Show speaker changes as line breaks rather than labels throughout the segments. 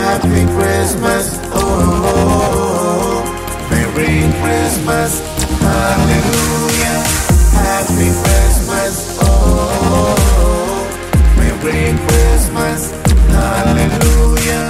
Happy Christmas, oh, oh, oh. Merry Christmas, Hallelujah. Happy Christmas, oh, oh, oh. Merry Christmas, Hallelujah.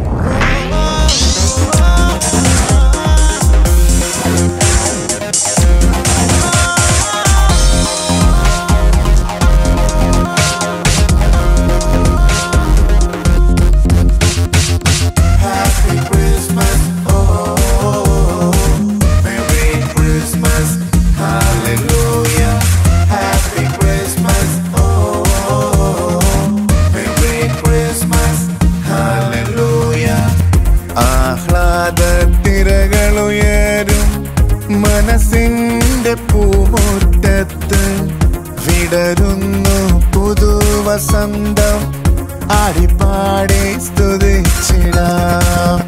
Happy Christmas, oh, oh, oh. Merry Christmas, Hallelujah. Happy Christmas, oh, oh, oh. Merry Christmas, Hallelujah.
ആഹ്ലാദത്തിരകളുയരും മനസ്സിന്റെ പൂമുറ്റത്ത് വിടരുന്നു പുതുവസന്തം ആടിപ്പാടി സ്തുതിച്ചിടാം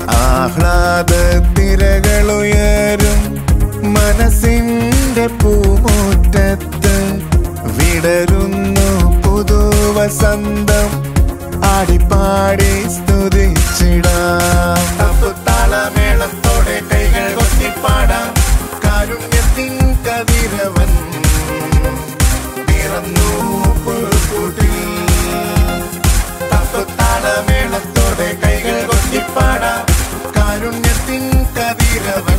ആഹ്ലാദത്തിരകളുയരും മനസ്സിന്റെ പൂമുറ്റത്ത് വിടരുന്നു പുതുവസന്തം ആടിപ്പാടി സ്തുതിച്ചിടാം തപ്പുത്താളമേളത്തോടെ കൈകൾ കൊത്തിപ്പാടാം കാരുണ്യത്തിൻ കതിരവൻ പിറന്നു പുൽക്കൂട്ടിൽ തപ്പുത്താളമേളത്തോടെ കൈകൾ കൊത്തിപ്പാടാം കാരുണ്യത്തിൻ കതിരവൻ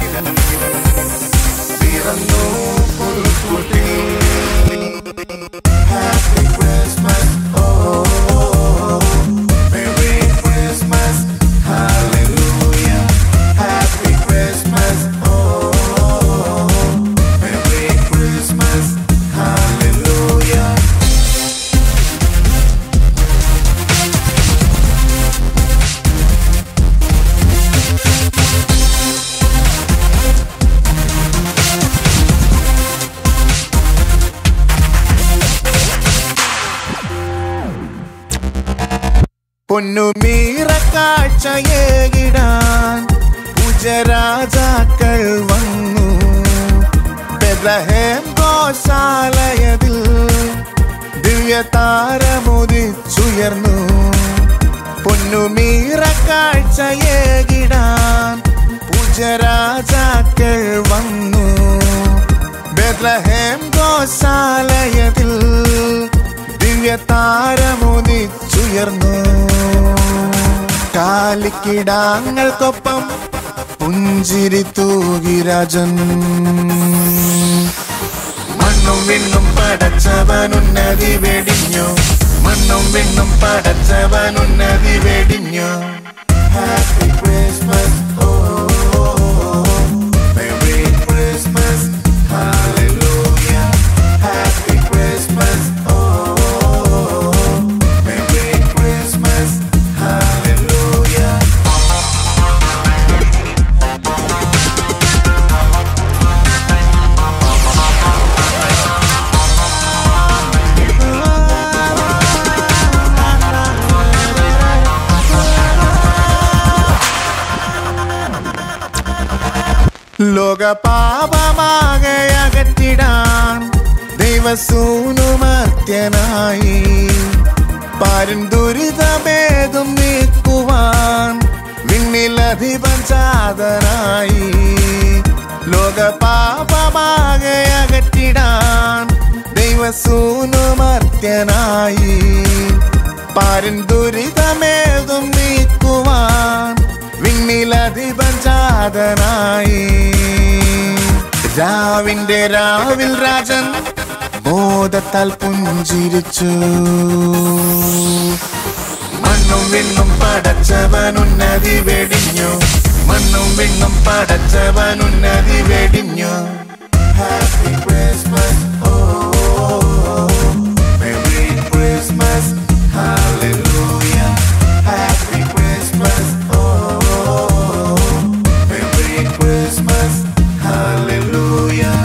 പിറന്നു പുൽക്കൂട്ടിൽ
Happy Christmas, oh, oh, oh. Merry Christmas, Hallelujah. Happy Christmas, oh, oh, oh. Merry Christmas, Hallelujah.
പൊന്നുമീറ കാഴ്ചയേകിടാൻ പൂജരാജാക്കൾ വന്നു ബെത്ലഹേം ഗോശാലയതിൽ ദിവ്യതാരമുദിച്ചുയർന്നു പൊന്നുമീറ കാഴ്ചയേകിടാൻ പൂജരാജാക്കൾ വന്നു ബെത്ലഹേം ഗോശാലയതിൽ ദിവ്യതാരമുദിച്ചുയർന്നു കാലിക്കിടാങ്ങൾക്കൊപ്പം പുഞ്ചിരി തൂകിരാജൻ മണ്ണും വിണ്ണും പടച്ചവനുന്നതി വെടിഞ്ഞു മണ്ണും വിണ്ണും പടച്ചവനുന്നതി വെടിഞ്ഞു
Happy Christmas, oh, oh, oh. Merry Christmas, Hallelujah. Happy Christmas, oh, oh, oh. Merry Christmas, Hallelujah.
ലോകപാപമാകെ അകറ്റിടാൻ ദൈവസൂനുമർത്യനായി പാരൻ ദുരിതഭേദം നീക്കുവാൻ വിണ്ണിലധിപൻ ചാതനായി ലോകപാപമാകെ അകറ്റിടാൻ ദൈവസൂനുമർത്യനായി പാരൻ ദുരിതമേതും നീക്കുവാൻ വിണ്ണിലധിപൻ ജാതനായി രാവിന്റെ രാവിൽ രാജൻ ബോധത്താൽ പുഞ്ചിരിച്ചു മണ്ണും വിണ്ണും പടച്ചവനുന്നതി വെടിഞ്ഞു മണ്ണും വിണ്ണും പടച്ചവനുന്നതി വെടിഞ്ഞു
Happy Christmas, oh, oh, oh. Merry Christmas, Hallelujah. Happy Christmas, oh, oh, oh. Merry Christmas, Hallelujah.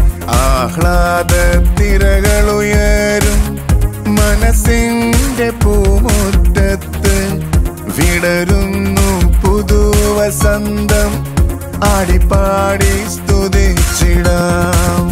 ആഹ്ലാദത്തിരകളുയരും മനസ്സിന്റെ പൂമുറ്റത്ത് വിടരുന്നു പുതുവസന്തം ആടിപ്പാടി സ്തുതിച്ചിടാം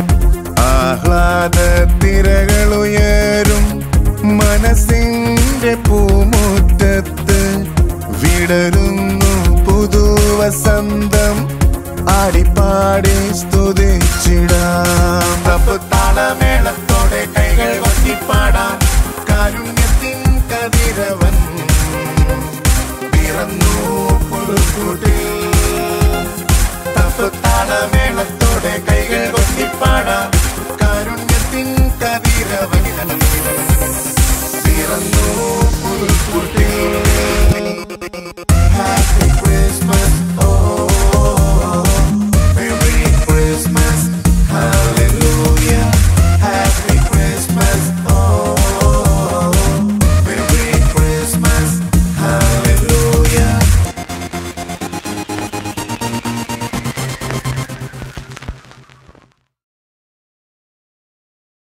ആഹ്ലാദത്തിരകളുയരും മനസ്സിന്റെ പൂമുറ്റത്ത് വിട വിടരുന്നു പുതുവസന്തം ആടിപ്പാടി സ്തുതിച്ചിടാം
തപ്പ് താളമേളത്തോടെ കൈകൾ കൊത്തിപ്പാടാം